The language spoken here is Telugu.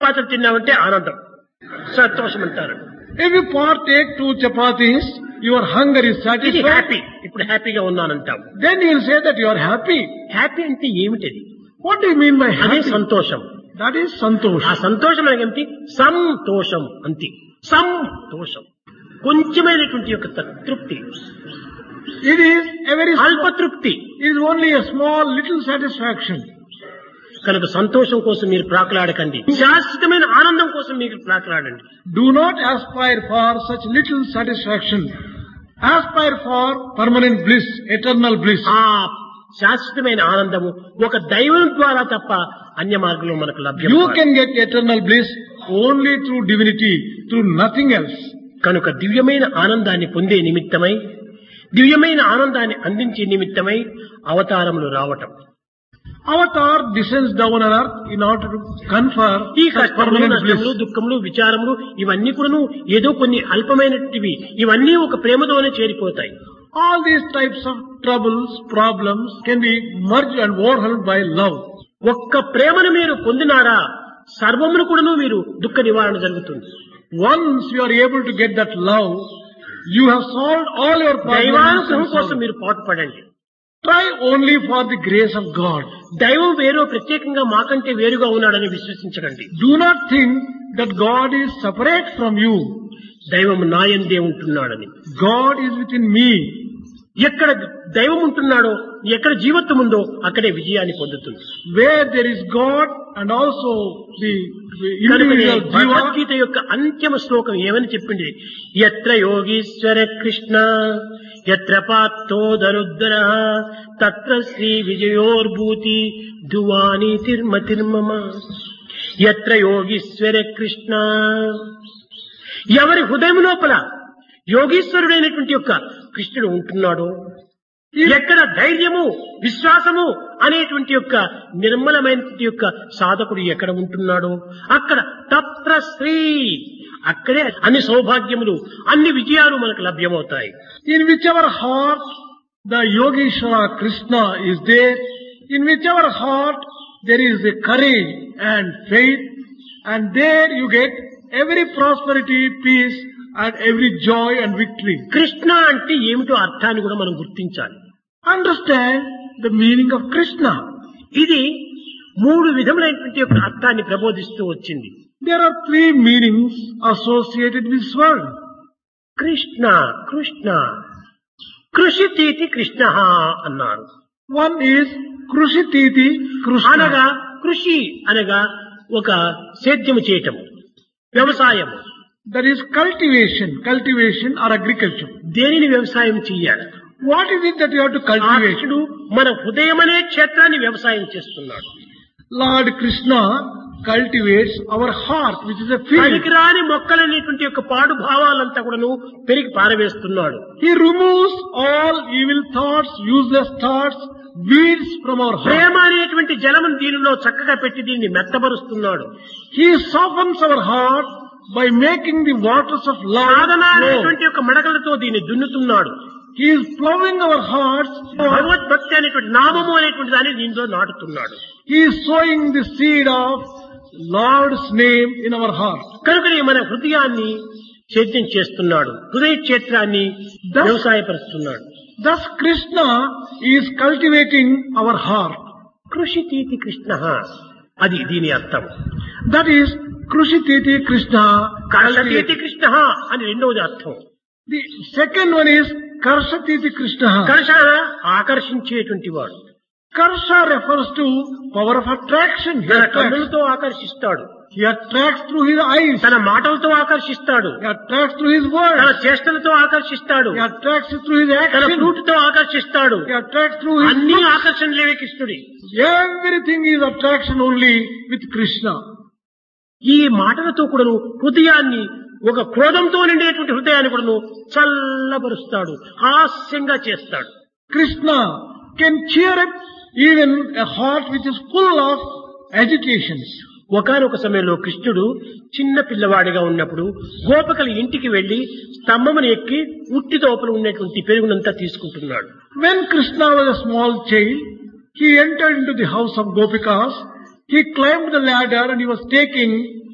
పాత్ర తిన్నామంటే ఆనందం సంతోషం అంటారు If you partake two chapatis, your hunger is ఇది satisfied. హ్యాపీ ఇప్పుడు హ్యాపీగా ఉన్నానంటాం Then you will say that you are happy. Happy అంటే ఏమిటది What do you mean by అదే happy? సంతోషం That is santosh. ఆ సంతోషం అనగేమిటి సంతోషం అంతే సంతోషం కొంచెమైనటువంటి యొక్క తృప్తి It is a very అల్ప తృప్తి it is only a small little satisfaction. కనుక సంతోషం కోసం మీరు ప్రాకులాడకండి శాశ్వతమైన ఆనందం కోసం మీరు ప్రాకులాడండి Do not aspire for such little satisfaction. Aspire for permanent bliss, eternal bliss. ఆ శాశ్వతమైన ఆనందము ఒక దైవం ద్వారా తప్ప అన్య మార్గంలో మనకు లభ్యం You కాదు. can get eternal bliss only through divinity, through nothing else. కనుక దివ్యమైన ఆనందాన్ని పొందే నిమిత్తమై దివ్యమైన ఆనందాన్ని అందించే నిమిత్తమై అవతారములు రావటం Avatar descends down on earth in order to confer ఈ such కష్టములు permanent నష్టములు bliss. దుఃఖములు విచారములు ఇవన్నీ కూడాను ఏదో కొన్ని అల్పమైనటివి ఇవన్నీ ఒక ప్రేమతోనే చేరిపోతాయి All these types of troubles, problems can be merged and overwhelmed by love. ఒక్క ప్రేమను మీరు పొందినారా సర్వమును కూడాను మీరు దుఃఖ నివారణ జరుగుతుంది Once you are able to get that love, you have solved all your problems. దైవానుగ్రహం and కోసం sorrow. మీరు పాటుపడండి Try only for the grace of God. దైవం వేరో ప్రత్యేకంగా మాకంటే వేరుగా ఉన్నాడని విశ్వసించకండి Do not think that God is separate from you. దైవం నాయందే ఉంటున్నాడని God is within me. ఎక్కడ దైవం ఉంటున్నాడో ఎక్కడ జీవత్వం ఉందో అక్కడే విజయాన్ని పొందుతుంది Where there is God and also the, the కనుకనే individual jiva, భగవద్గీత యొక్క అంత్యమ శ్లోకం ఏమని చెప్పింది ఎత్ర యోగీశ్వర కృష్ణ ఎత్ర పాత్తో దరుద్ర తత్ర శ్రీ విజయోర్భూతి దువాని తిర్మ తిర్మమ ఎత్ర యోగీశ్వర కృష్ణ ఎవరి హృదయం లోపల యోగీశ్వరుడైనటువంటి యొక్క కృష్ణుడు ఉంటున్నాడో ఎక్కడ ధైర్యము విశ్వాసము అనేటువంటి యొక్క నిర్మలమైనటువంటి యొక్క సాధకుడు ఎక్కడ ఉంటున్నాడో అక్కడ తత్ర శ్రీ అక్కడే అన్ని సౌభాగ్యములు అన్ని విజయాలు మనకు లభ్యమవుతాయి in whichever heart the Yogeshwara Krishna is there, in whichever heart there is a courage and faith, and there you get every prosperity, peace, and every joy and victory. Krishna అంటే ఏమిటో అర్థాన్ని కూడా మనం గుర్తించాలి Understand the meaning of Krishna. ఇది మూడు విధములైనటువంటి యొక్క అర్థాన్ని ప్రబోధిస్తూ వచ్చింది There are three meanings associated with this word. Krishna Krishna కృషి తీతి కృష్ణ అన్నారు One is Krushititi Krishna. అనగా కృషి అనగా ఒక సేద్యము చేయటం వ్యవసాయము That is cultivation, cultivation or agriculture. దేనిని వ్యవసాయం చెయ్యాలి What is it that you have to ఆ cultivate? కృష్ణుడు మన హృదయం అనే క్షేత్రాన్ని వ్యవసాయం చేస్తున్నాడు Lord Krishna cultivates our heart, which is a field. పనికిరాని మొక్కలనేటువంటి యొక్క పాడు భావాలంతా కూడాను పెరిగి పారవేస్తున్నాడు He removes all evil thoughts, useless thoughts, weeds from our heart. ప్రేమ అనేటువంటి జలమును దీనిలో చక్కగా పెట్టి దీన్ని మెత్తబరుస్తున్నాడు He softens our heart by making the waters of love Sadhana flow. అనేటువంటి యొక్క మడకలతో దీన్ని దున్నుతున్నాడు He is plowing our hearts. భగవద్భక్తి అనేటువంటి నామము అనేటువంటి దాన్ని దీనిలో నాటుతున్నాడు He is sowing the seed of Lord's name in our heart. కనుకనే మన హృదయాన్ని సేద్యం చేస్తున్నాడు హృదయ క్షేత్రాన్ని Thus- వ్యవసాయపరుస్తున్నాడు Thus Krishna is cultivating our heart. కృషి తీతి కృష్ణ అది దీని అర్థం That is Krushititi Krishna. కర్షతీతి cultivating. Krishna అని రెండవది అర్థం The second one is Karshatiti Krishna. కర్ష ఆకర్షించేటువంటి వాడు Karsha refers to power of attraction. He తన attracts. కన్నులతో ఆకర్షిస్తాడు He attracts through his eyes. తన మాటలతో ఆకర్షిస్తాడు He attracts through his తన words. చేష్టలతో ఆకర్షిస్తాడు He attracts through his తన action. ఫ్రూట్తో ఆకర్షిస్తాడు He attracts through his అన్ని looks. ఆకర్షణలేవే కృష్ణుడి Everything is attraction only with Krishna. ఈ మాటలతో కూడాను హృదయాన్ని ఒక క్రోధంతో నిండేటువంటి హృదయాన్ని కూడాను చల్లబరుస్తాడు హాస్యంగా చేస్తాడు Krishna can cheer up even a heart which is full of agitations. ఒకనొక సమయంలో కృష్ణుడు చిన్న పిల్లవాడిగా ఉన్నప్పుడు గోపికల ఇంటికి వెళ్లి స్తంభమును ఎక్కి ఉట్టి లోపల ఉన్నటువంటి పెరుగునంతా తీసుకుంటున్నాడు When Krishna was a small child, he entered into the house of Gopikas. He climbed the ladder and he was taking